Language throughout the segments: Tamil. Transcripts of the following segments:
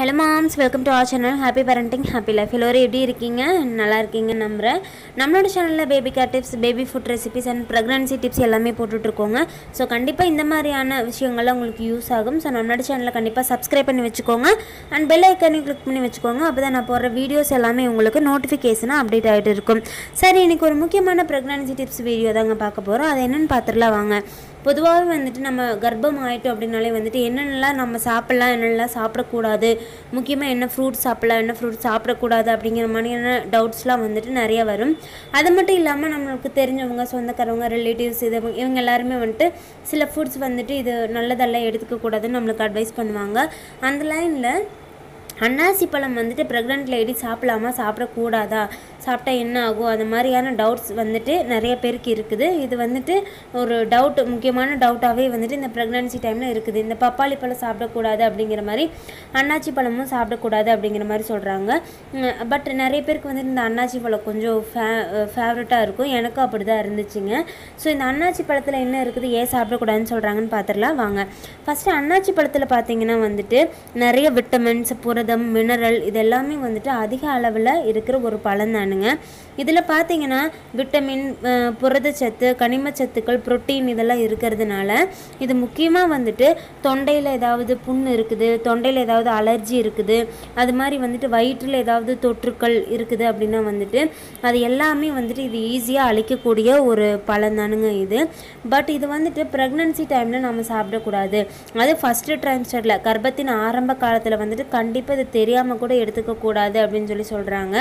hello moms welcome to our channel happy parenting happy life எல்லோரும் எப்படி இருக்கீங்க நல்லா இருக்கீங்க நம்புகிறேன் நம்மளோட சேனலில் baby care tips baby food recipes and pregnancy tips எல்லாமே போட்டுட்ருக்கோங்க ஸோ கண்டிப்பாக இந்த மாதிரியான விஷயங்கள்லாம் உங்களுக்கு யூஸ் ஆகும் ஸோ நம்மளோட சேனலில் கண்டிப்பாக சப்ஸ்கிரைப் பண்ணி வச்சுக்கோங்க அண்ட் பெல் ஐக்கானையும் கிளிக் பண்ணி வச்சுக்கோங்க அப்போ தான் நான் போடுற வீடியோஸ் எல்லாமே உங்களுக்கு நோட்டிஃபிகேஷனாக அப்டேட் ஆகிட்டு இருக்கும் சரி இன்றைக்கி ஒரு முக்கியமான ப்ரெக்னன்சி டிப்ஸ் வீடியோ தாங்க பார்க்க போகிறோம் அது என்னென்னு பார்த்துடலாம் வாங்க பொதுவாகவே வந்துட்டு நம்ம கர்ப்பம் ஆயிட்டோம் அப்படின்னாலே வந்துட்டு என்னென்னலாம் நம்ம சாப்பிட்லாம் என்னென்னலாம் சாப்பிடக்கூடாது முக்கியமாக என்ன ஃப்ரூட்ஸ் சாப்பிட்லாம் என்ன ஃப்ரூட்ஸ் சாப்பிடக்கூடாது அப்படிங்கிற மாதிரியான டவுட்ஸ்லாம் வந்துட்டு நிறைய வரும் அது மட்டும் இல்லாமல் நம்மளுக்கு தெரிஞ்சவங்க சொந்தக்காரவங்க ரிலேட்டிவ்ஸ் இது இவங்க எல்லாருமே வந்துட்டு சில ஃபுட்ஸ் வந்துட்டு இது நல்லதெல்லாம் எடுத்துக்கக்கூடாதுன்னு நம்மளுக்கு அட்வைஸ் பண்ணுவாங்க அந்த லைனில் அன்னாசி பழம் வந்துட்டு ப்ரெக்னென்ட் லேடி சாப்பிடலாமா சாப்பிடக்கூடாதா சாப்பிட்டா என்ன ஆகும் அது மாதிரியான டவுட்ஸ் வந்துட்டு நிறைய பேருக்கு இருக்குது இது வந்துட்டு ஒரு டவுட் முக்கியமான டவுட்டாகவே வந்துட்டு இந்த ப்ரெக்னன்சி டைமில் இருக்குது இந்த பப்பாளி பழம் சாப்பிடக்கூடாது அப்படிங்கிற மாதிரி அன்னாச்சி பழமும் சாப்பிடக்கூடாது அப்படிங்கிற மாதிரி சொல்கிறாங்க பட் நிறைய பேருக்கு வந்துட்டு இந்த அன்னாச்சி பழம் கொஞ்சம் ஃபே ஃபேவரட்டாக இருக்கும் எனக்கும் அப்படி தான் இருந்துச்சுங்க ஸோ இந்த அன்னாச்சி பழத்தில் என்ன இருக்குது ஏன் சாப்பிடக்கூடாதுன்னு சொல்கிறாங்கன்னு பார்த்துடலாம் வாங்க ஃபஸ்ட்டு அன்னாச்சி பழத்தில் பார்த்தீங்கன்னா வந்துட்டு நிறைய விட்டமின்ஸ் புரதம் மினரல் இது எல்லாமே வந்துட்டு அதிக அளவில் இருக்கிற ஒரு பழம் தானுங்க இதில் பார்த்தீங்கன்னா விட்டமின் அஹ், புரதச்சத்து கனிமச்சத்துக்கள் புரோட்டீன் இதெல்லாம் இருக்கிறதுனால இது முக்கியமாக வந்துட்டு தொண்டையில் ஏதாவது புண் இருக்குது தொண்டையில் ஏதாவது அலர்ஜி இருக்குது அது மாதிரி வந்துட்டு வயிற்றில் ஏதாவது தொற்றுக்கள் இருக்குது அப்படின்னா வந்துட்டு அது எல்லாமே வந்துட்டு இது ஈஸியாக அழிக்கக்கூடிய ஒரு பழம் தானுங்க இது பட் இது வந்துட்டு ப்ரெக்னன்சி டைமில் நம்ம சாப்பிடக்கூடாது அது ஃபஸ்ட்டு ட்ரைம்ஸ்டரில் கர்ப்பத்தின் ஆரம்ப காலத்தில் வந்துட்டு கண்டிப்பாக இது தெரியாமல் கூட எடுத்துக்கக்கூடாது அப்படின்னு சொல்லி சொல்கிறாங்க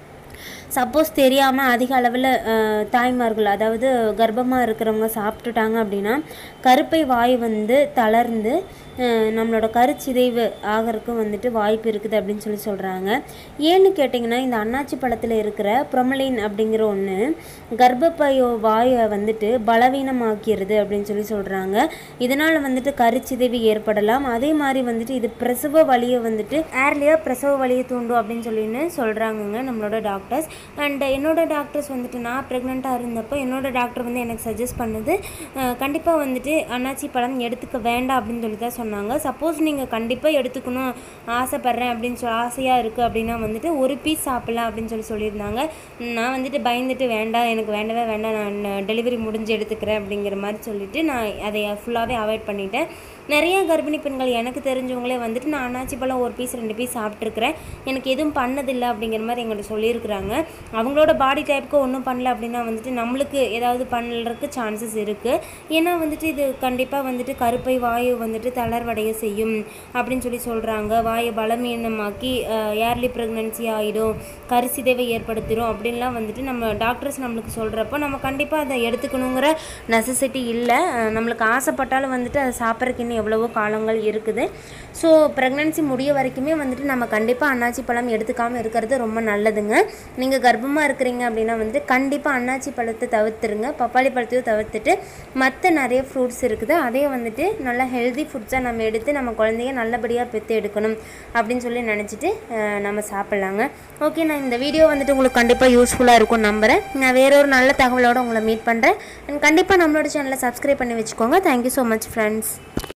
சப்போஸ் தெரியாமல் அதிக அளவில் தாய்மார்கள் அதாவது கர்ப்பமாக இருக்கிறவங்க சாப்பிட்டுட்டாங்க அப்படின்னா கருப்பை வாய் வந்து தளர்ந்து அஹ், நம்மளோட கருச்சிதைவு ஆகிறதுக்கு வந்துட்டு வாய்ப்பு இருக்குது அப்படின்னு சொல்லி சொல்கிறாங்க ஏன்னு கேட்டிங்கன்னா இந்த அன்னாச்சி பழத்தில் இருக்கிற ப்ரொமலின் அப்படிங்கிற ஒன்று கர்ப்பப்பையோ வாயை வந்துட்டு பலவீனமாக்கிறது அப்படின்னு சொல்லி சொல்கிறாங்க இதனால் வந்துட்டு கருச்சிதைவு ஏற்படலாம் அதே மாதிரி வந்துட்டு இது பிரசவ வலியை வந்துட்டு ஏர்லியாக பிரசவ வலியை தூண்டும் அப்படின்னு சொல்லின்னு சொல்கிறாங்கங்க நம்மளோட டாக்டர்ஸ் அண்ட் என்னோட டாக்டர்ஸ் வந்துட்டு நான் ப்ரெக்னெண்ட்டாக இருந்தப்போ என்னோட டாக்டர் வந்து எனக்கு சஜஸ்ட் பண்ணது கண்டிப்பாக வந்துட்டு அன்னாச்சி பழம் எடுத்துக்க வேண்டாம் அப்படின்னு சொல்லி தான் சொன்னாங்க சப்போஸ் நீங்கள் கண்டிப்பாக எடுத்துக்கணும் ஆசைப்பட்றேன் அப்படின்னு சொல்லி ஆசையாக இருக்குது அப்படின்னா வந்துட்டு ஒரு பீஸ் சாப்பிட்லாம் அப்படின்னு சொல்லி சொல்லியிருந்தாங்க நான் வந்துட்டு பயந்துட்டு வேண்டாம் எனக்கு வேண்டவே வேண்டாம் நான் டெலிவரி முடிஞ்சு எடுத்துக்கிறேன் அப்படிங்கிற மாதிரி சொல்லிட்டு நான் அதை ஃபுல்லாகவே அவாய்ட் பண்ணிட்டேன் நிறைய கர்ப்பிணி பெண்கள் எனக்கு தெரிஞ்சவங்களே வந்துட்டு நான் அன்னாச்சி பழம் ஒரு பீஸ் ரெண்டு பீஸ் சாப்பிட்ருக்கிறேன் எனக்கு எதுவும் பண்ணதில்லை அப்படிங்கிற மாதிரி எங்கள்கிட்ட சொல்லியிருக்கிறாங்க அவங்களோட பாடி டைப்புக்கு ஒன்றும் பண்ணல அப்படின்னா வந்துட்டு நம்மளுக்கு ஏதாவது பண்ணுறதுக்கு சான்சஸ் இருக்குது ஏன்னா வந்துட்டு இது கண்டிப்பாக வந்துட்டு கருப்பை வாயு வந்துட்டு தளர்வடைய செய்யும் அப்படின்னு சொல்லி சொல்கிறாங்க வாயை பலமீனமாக்கி ஏர்லி ப்ரெக்னன்சி ஆகிடும் கருசிதைவை ஏற்படுத்திடும் அப்படின்லாம் வந்துட்டு நம்ம டாக்டர்ஸ் நம்மளுக்கு சொல்கிறப்போ நம்ம கண்டிப்பாக அதை எடுத்துக்கணுங்கிற நெசசிட்டி இல்லை அஹ் நம்மளுக்கு ஆசைப்பட்டாலும் வந்துட்டு அதை சாப்பிட்றதுக்கு இன்னும் எவ்வளவோ காலங்கள் இருக்குது ஸோ ப்ரெக்னன்சி முடிய வரைக்குமே வந்துட்டு நம்ம கண்டிப்பாக அன்னாச்சி பழம் எடுத்துக்காமல் இருக்கிறது ரொம்ப நல்லதுங்க நீங்கள் கர்ப்பமாக இருக்கிறீங்க அப்படின்னா வந்துட்டு கண்டிப்பாக அன்னாச்சி பழத்தை தவிர்த்துருங்க பப்பாளி பழத்தையும் தவிர்த்துட்டு மற்ற நிறைய ஃப்ரூட்ஸ் இருக்குது அதே வந்துட்டு நல்லா ஹெல்தி ஃபுட்ஸாக நம்ம எடுத்து நம்ம குழந்தைய நல்லபடியாக பெற்று எடுக்கணும் அப்படின்னு சொல்லி நினச்சிட்டு அஹ், நம்ம சாப்பிட்லாங்க ஓகே நான் இந்த வீடியோ வந்துட்டு உங்களுக்கு கண்டிப்பாக யூஸ்ஃபுல்லாக இருக்கும் நம்புகிறேன் நான் வேற ஒரு நல்ல தகவலோடு உங்களை மீட் பண்ணுறேன் அண்ட் கண்டிப்பாக நம்மளோட சேனலை சப்ஸ்கிரைப் பண்ணி வச்சுக்கோங்க தேங்க்யூ ஸோ மச் ஃப்ரெண்ட்ஸ்